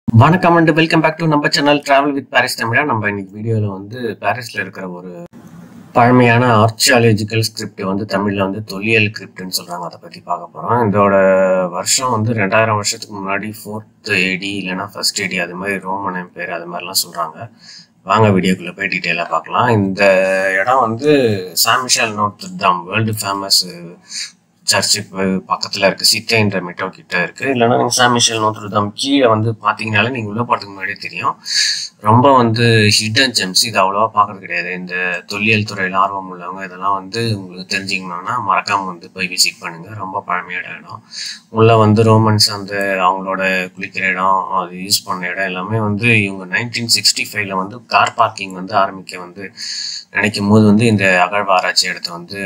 வணக்கம் and welcome back to நம்ம channel travel with Paris தமிழா நம்ம இன்னைக்கு வீடியோவில் வந்து பாரிஸில் இருக்கிற ஒரு பழமையான ஆர்ச்சியாலஜிக்கல் ஸ்கிரிப்ட் வந்து தமிழில் வந்து தொல்லியல் ஸ்கிரிப்ட்னு சொல்கிறாங்க அதை பற்றி பார்க்க போகிறோம் இதோட வருஷம் வந்து ரெண்டாயிரம் வருஷத்துக்கு முன்னாடி ஃபோர்த் ஏடி இல்லைன்னா ஃபர்ஸ்ட் ஏடி அது மாதிரி ரோமன் எம்பேர் அது மாதிரிலாம் சொல்கிறாங்க வாங்க வீடியோக்குள்ளே போய் டீட்டெயிலாக பார்க்கலாம் இந்த இடம் வந்து சாமிஷால் Notre Dame world famous church பக்கத்தில் இருக்குது சித்தேன்ற மெட்ரோ கிட்ட இருக்குது இல்லைன்னா நீங்கள் சாமிஷல் நோத்ருதாம் கீழே வந்து பார்த்தீங்கனாலே நீங்கள் உள்ளே போகிறதுக்கு முன்னாடியே தெரியும் ரொம்ப வந்து ஹிடன் ஜெம்ஸ் இது அவ்வளோவா பார்க்கறது கிடையாது இந்த தொல்லியல் துறையில் ஆர்வம் உள்ளவங்க இதெல்லாம் வந்து உங்களுக்கு தெரிஞ்சுக்கணும்னா மறக்காமல் வந்து போய் விசிட் பண்ணுங்கள் ரொம்ப பழமையான இடம் உள்ளே வந்து ரோமன்ஸ் அந்த அவங்களோட குளிக்கிற இடம் அது யூஸ் பண்ண இடம் எல்லாமே வந்து இவங்க நைன்டீன் சிக்ஸ்டி ஃபைவ்ல வந்து கார் பார்க்கிங் வந்து ஆரம்பிக்க வந்து நினைக்கும் போது வந்து இந்த அகழ்வாராய்ச்சி இடத்த வந்து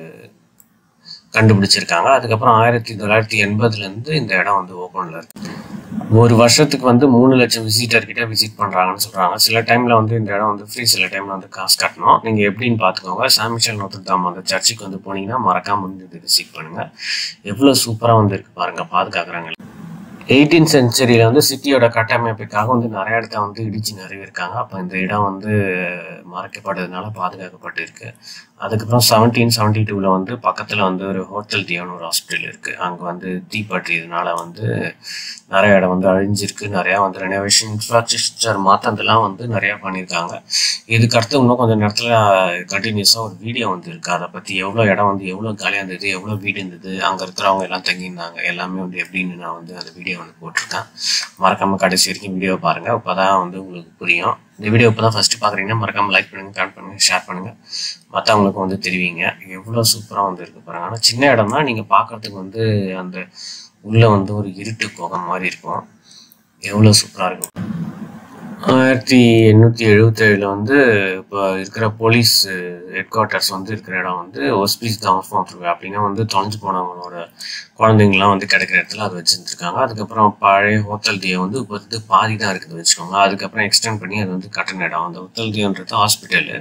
கண்டுபிடிச்சிருக்காங்க அதுக்கப்புறம் ஆயிரத்தி தொள்ளாயிரத்தி எண்பதுலேருந்து இந்த இடம் வந்து ஓப்பனில் இருக்கு ஒரு வருஷத்துக்கு வந்து மூணு லட்சம் விசிட்டர் கிட்ட விசிட் பண்ணுறாங்கன்னு சொல்கிறாங்க சில டைமில் வந்து இந்த இடம் வந்து ஃப்ரீ சில டைமில் வந்து காசு கட்டணும் நீங்கள் எப்படின்னு பார்த்துக்கோங்க சாமிஷல் நோத்தர் தாம் அந்த சர்ச்சுக்கு வந்து போனீங்கன்னா மறக்காமல் வந்து இது விசிட் பண்ணுங்கள் எவ்வளோ சூப்பராக வந்து இருக்குது பாருங்கள் பாதுகாக்கிறாங்க எயிட்டீன் சென்ச்சுரியில் வந்து சிட்டியோட கட்டமைப்புக்காக வந்து நிறைய இடத்த வந்து இடிச்சு நிறுவிருக்காங்க அப்போ இந்த இடம் வந்து மறைக்கப்படுறதுனால பாதுகாக்கப்பட்டு இருக்கு அதுக்கப்புறம் செவன்டீன் செவன்டி டூவில் வந்து பக்கத்தில் வந்து ஒரு ஹோட்டல் தியான் ஒரு ஹாஸ்பிட்டல் இருக்குது அங்கே வந்து தீப்பற்றியதுனால வந்து நிறைய இடம் வந்து அழிஞ்சிருக்கு நிறையா வந்து ரெனோவேஷன் இன்ஃப்ராஸ்ட்ரக்சர் மாற்றந்தெல்லாம் வந்து நிறையா பண்ணியிருக்காங்க இதுக்கு அடுத்து இன்னும் கொஞ்சம் நேரத்தில் கண்டினியூஸாக ஒரு வீடியோ வந்து இருக்குது அதை பற்றி எவ்வளோ இடம் வந்து எவ்வளோ காலியாக இருந்தது எவ்வளோ வீடு இருந்தது அங்கே இருக்கிறவங்க எல்லாம் தங்கியிருந்தாங்க எல்லாமே வந்து எப்படின்னு நான் வந்து அந்த வீடியோ வந்து போட்டிருக்கேன் மறக்காமல் கடைசி வரைக்கும் வீடியோ பாருங்கள் அப்போ தான் வந்து உங்களுக்கு புரியும் இந்த வீடியோ இப்போ தான் ஃபஸ்ட்டு பார்க்குறீங்கன்னா மறக்காமல் லைக் பண்ணுங்கள் கமெண்ட் பண்ணுங்கள் ஷேர் பண்ணுங்கள் மற்றவங்களுக்கு வந்து தெரிவிங்க எவ்வளோ சூப்பராக வந்து இருக்குது பாருங்கள் ஆனால் சின்ன இடம் தான் நீங்கள் பார்க்குறதுக்கு வந்து அந்த உள்ளே வந்து ஒரு இருட்டு குகை மாதிரி இருக்கும் எவ்வளோ சூப்பராக இருக்கும் ஆயிரத்தி எண்ணூற்றி எழுபத்தேழில் வந்து இப்போ இருக்கிற போலீஸ் ஹெட் குவார்ட்டர்ஸ் வந்து இருக்கிற இடம் வந்து ஹொஸ்பீஸ் தாமஃபம் அப்படின்னா வந்து தொலைஞ்சு போனவங்களோட குழந்தைங்களாம் வந்து கிடைக்கிற இடத்துல அது வச்சுருந்துருக்காங்க அதுக்கப்புறம் பழைய ஹோட்டல் தியை வந்து இப்போ வந்து பாதி தான் இருக்குது வச்சுக்கோங்க அதுக்கப்புறம் எக்ஸ்டெண்ட் பண்ணி அது வந்து கட்டின இடம் அந்த ஹோட்டல் தியன்றது ஹாஸ்பிட்டலு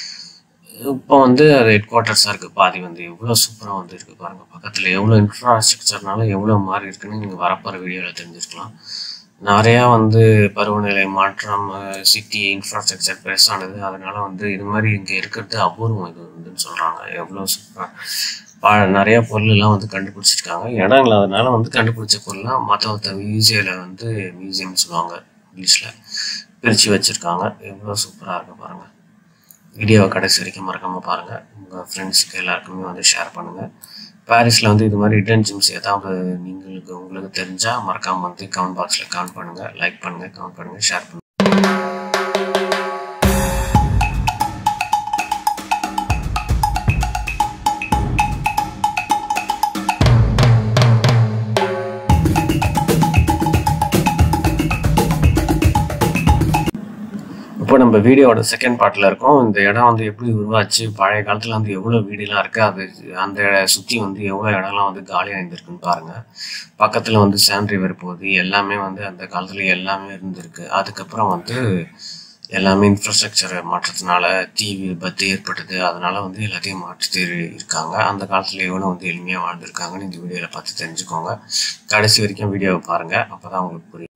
இப்போ வந்து அது ஹெட் குவார்ட்டர்ஸாக இருக்குது பாதி வந்து எவ்வளோ சூப்பராக வந்து இருக்குது பாருங்கள் பக்கத்தில் எவ்வளோ இன்ஃப்ராஸ்ட்ரக்சர்னால எவ்வளோ மாறி இருக்குன்னு நீங்கள் வரப்போகிற வீடியோவில் தெரிஞ்சுக்கலாம் நிறையா வந்து பருவநிலை மாற்றம் சிட்டி இன்ஃப்ராஸ்ட்ரக்சர் பெருசானது அதனால வந்து இது மாதிரி இங்கே இருக்கிறது அபூர்வம் இது வந்துன்னு சொல்கிறாங்க எவ்வளோ சூப்பராக பா நிறையா பொருளெல்லாம் வந்து கண்டுபிடிச்சிருக்காங்க இடம் இல்லாதனால வந்து கண்டுபிடிச்ச பொருள்லாம் மற்ற மற்ற மியூசியில் வந்து மியூசியம் சொல்லுவாங்க இங்கிலீஷில் பிரித்து வச்சுருக்காங்க எவ்வளோ சூப்பராக இருக்குது பாருங்கள் வீடியோவை கடைசி வரைக்கும் மறக்காமல் பாருங்கள் உங்கள் ஃப்ரெண்ட்ஸுக்கு எல்லாருக்குமே வந்து ஷேர் பண்ணுங்கள் பாரிஸில் வந்து இது மாதிரி ரிட்டர்ன் ஜிம்ஸ் ஏதாவது நீங்களுக்கு உங்களுக்கு தெரிஞ்சால் மறக்காமல் வந்து கமெண்ட் பாக்ஸில் கமெண்ட் பண்ணுங்கள் லைக் பண்ணுங்கள் கமெண்ட் பண்ணுங்கள் ஷேர் பண்ணுங்கள் இப்போ நம்ம வீடியோவோட செகண்ட் பார்ட்டில் இருக்கோம் இந்த இடம் வந்து எப்படி உருவாச்சு பழைய காலத்தில் வந்து எவ்வளோ வீடுலாம் இருக்குது அது அந்த சுற்றி வந்து எவ்வளோ இடம்லாம் வந்து காலியாக இருந்திருக்குன்னு பாருங்கள் பக்கத்தில் வந்து சேண்ட் ரிவர் போகுது எல்லாமே வந்து அந்த காலத்தில் எல்லாமே இருந்திருக்கு அதுக்கப்புறம் வந்து எல்லாமே இன்ஃப்ராஸ்ட்ரக்சர் மாற்றத்தினால தீ விபத்து ஏற்பட்டது அதனால வந்து எல்லாத்தையும் மாற்றி இருக்காங்க அந்த காலத்தில் எவ்வளோ வந்து எளிமையாக வாழ்ந்துருக்காங்கன்னு இந்த வீடியோவில் பார்த்து தெரிஞ்சுக்கோங்க கடைசி வரைக்கும் வீடியோவை பாருங்கள் அப்போ தான் உங்களுக்கு புரியும்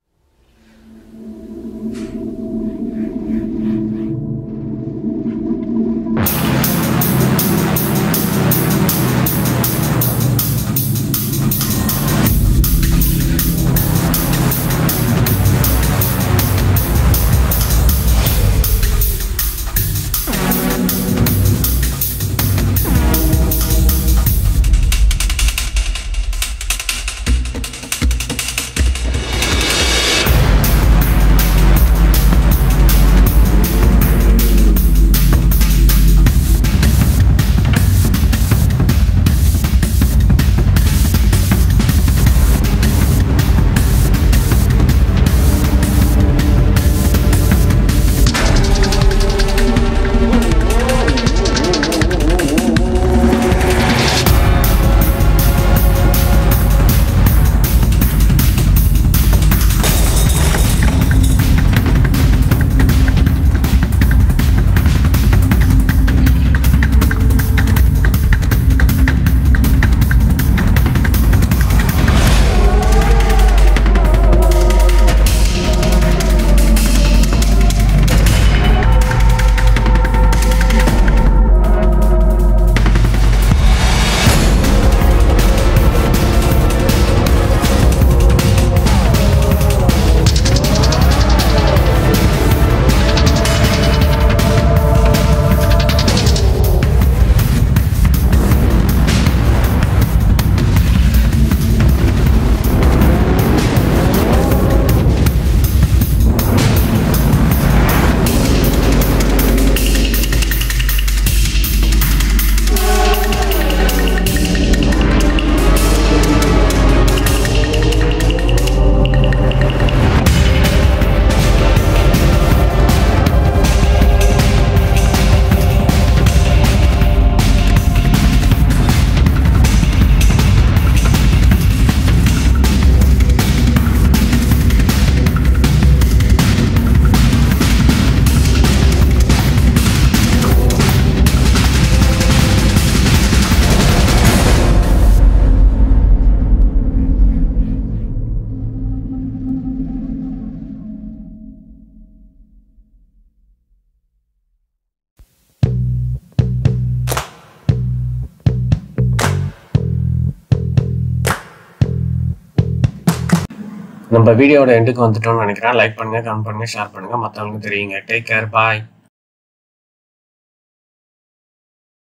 நம்ம வீடியோட எண்டுக்கு வந்துட்டோம்னு நினைக்கிறேன் லைக் பண்ணுங்க கமெண்ட் பண்ணுங்க ஷேர் பண்ணுங்க மற்றவங்களுக்கு தெரியுங்க டேக் கேர் பாய்